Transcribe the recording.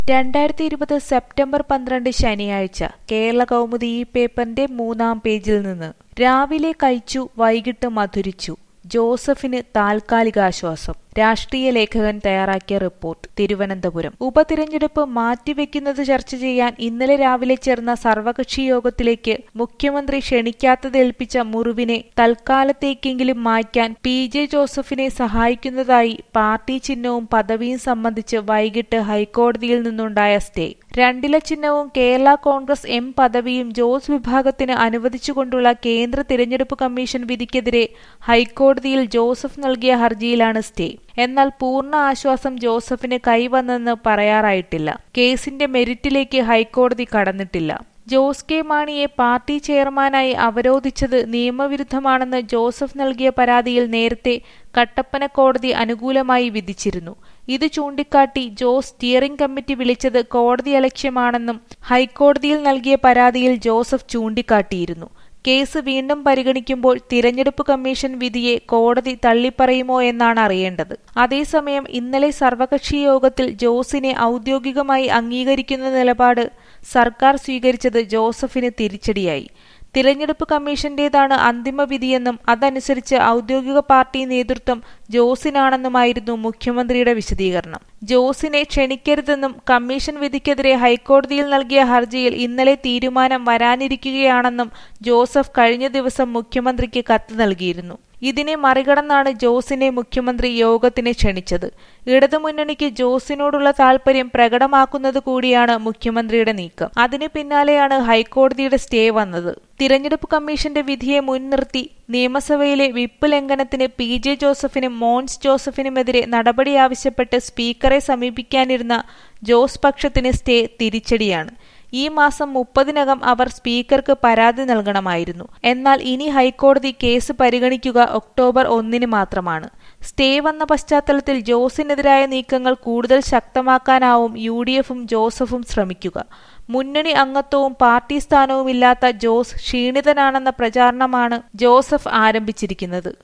രണ്ടായിരത്തി ഇരുപത് സെപ്റ്റംബർ പന്ത്രണ്ട് ശനിയാഴ്ച കേരള കൗമുദി ഈ പേപ്പറിന്റെ മൂന്നാം പേജിൽ നിന്ന് രാവിലെ കഴിച്ചു വൈകിട്ട് മധുരിച്ചു ജോസഫിന് താൽക്കാലികാശ്വാസം രാഷ്ട്രീയ ലേഖകൻ തയ്യാറാക്കിയ റിപ്പോർട്ട് തിരുവനന്തപുരം ഉപതിരഞ്ഞെടുപ്പ് മാറ്റിവെക്കുന്നത് ചർച്ച ചെയ്യാൻ ഇന്നലെ രാവിലെ ചേർന്ന സർവകക്ഷി യോഗത്തിലേക്ക് മുഖ്യമന്ത്രി ക്ഷണിക്കാത്തത് ഏൽപ്പിച്ച മുറിവിനെ തൽക്കാലത്തേക്കെങ്കിലും മായ്ക്കാൻ പി ജെ ജോസഫിനെ സഹായിക്കുന്നതായി പാർട്ടി ചിഹ്നവും പദവിയും സംബന്ധിച്ച് വൈകിട്ട് ഹൈക്കോടതിയിൽ നിന്നുണ്ടായ സ്റ്റേ രണ്ടില ചിഹ്നവും കേരള കോൺഗ്രസ് എം പദവിയും ജോസ് വിഭാഗത്തിന് അനുവദിച്ചുകൊണ്ടുള്ള കേന്ദ്ര തിരഞ്ഞെടുപ്പ് കമ്മീഷൻ വിധിക്കെതിരെ ഹൈക്കോടതിയിൽ ജോസഫ് നൽകിയ ഹർജിയിലാണ് സ്റ്റേ എന്നാൽ പൂർണ്ണ ആശ്വാസം ജോസഫിന് കൈവന്നെന്ന് പറയാറായിട്ടില്ല കേസിന്റെ മെരിറ്റിലേക്ക് ഹൈക്കോടതി കടന്നിട്ടില്ല ജോസ് കെ മാണിയെ പാർട്ടി ചെയർമാനായി അവരോധിച്ചത് നിയമവിരുദ്ധമാണെന്ന് ജോസഫ് നൽകിയ പരാതിയിൽ നേരത്തെ കട്ടപ്പന കോടതി അനുകൂലമായി വിധിച്ചിരുന്നു ഇത് ചൂണ്ടിക്കാട്ടി ജോസ് സ്റ്റിയറിംഗ് കമ്മിറ്റി വിളിച്ചത് കോടതി അലക്ഷ്യമാണെന്നും ഹൈക്കോടതിയിൽ നൽകിയ പരാതിയിൽ ജോസഫ് ചൂണ്ടിക്കാട്ടിയിരുന്നു കേസ് വീണ്ടും പരിഗണിക്കുമ്പോൾ തിരഞ്ഞെടുപ്പ് കമ്മീഷൻ വിധിയെ കോടതി തള്ളിപ്പറയുമോ എന്നാണ് അറിയേണ്ടത് അതേസമയം ഇന്നലെ സർവകക്ഷി യോഗത്തിൽ ജോസിനെ ഔദ്യോഗികമായി അംഗീകരിക്കുന്ന നിലപാട് സർക്കാർ സ്വീകരിച്ചത് ജോസഫിന് തിരിച്ചടിയായി തിരഞ്ഞെടുപ്പ് കമ്മീഷന്റേതാണ് അന്തിമ വിധിയെന്നും അതനുസരിച്ച് ഔദ്യോഗിക പാർട്ടി നേതൃത്വം ജോസിനാണെന്നുമായിരുന്നു മുഖ്യമന്ത്രിയുടെ വിശദീകരണം ജോസിനെ ക്ഷണിക്കരുതെന്നും കമ്മീഷൻ വിധിക്കെതിരെ ഹൈക്കോടതിയിൽ നൽകിയ ഹർജിയിൽ ഇന്നലെ തീരുമാനം വരാനിരിക്കുകയാണെന്നും ജോസഫ് കഴിഞ്ഞ ദിവസം മുഖ്യമന്ത്രിക്ക് കത്ത് നൽകിയിരുന്നു ഇതിനെ മറികടന്നാണ് ജോസിനെ മുഖ്യമന്ത്രി യോഗത്തിന് ക്ഷണിച്ചത് ഇടതുമുന്നണിക്ക് ജോസിനോടുള്ള താൽപര്യം പ്രകടമാക്കുന്നത് കൂടിയാണ് മുഖ്യമന്ത്രിയുടെ നീക്കം അതിന് പിന്നാലെയാണ് ഹൈക്കോടതിയുടെ സ്റ്റേ വന്നത് തിരഞ്ഞെടുപ്പ് കമ്മീഷന്റെ വിധിയെ മുൻനിർത്തി നിയമസഭയിലെ വിപ്പ് ലംഘനത്തിന് പി ജെ ജോസഫിനും മോൻസ് ജോസഫിനുമെതിരെ നടപടി ആവശ്യപ്പെട്ട് സ്പീക്കറെ സമീപിക്കാനിരുന്ന ജോസ് പക്ഷത്തിന് സ്റ്റേ തിരിച്ചടിയാണ് ഈ മാസം മുപ്പതിനകം അവർ സ്പീക്കർക്ക് പരാതി നൽകണമായിരുന്നു എന്നാൽ ഇനി ഹൈക്കോടതി കേസ് പരിഗണിക്കുക ഒക്ടോബർ ഒന്നിന് മാത്രമാണ് സ്റ്റേ വന്ന പശ്ചാത്തലത്തിൽ ജോസിനെതിരായ നീക്കങ്ങൾ കൂടുതൽ ശക്തമാക്കാനാവും യു ഡി എഫും ജോസഫും ശ്രമിക്കുക മുന്നണി അംഗത്വവും പാർട്ടി സ്ഥാനവുമില്ലാത്ത ജോസ് ക്ഷീണിതനാണെന്ന പ്രചാരണമാണ് ജോസഫ് ആരംഭിച്ചിരിക്കുന്നത്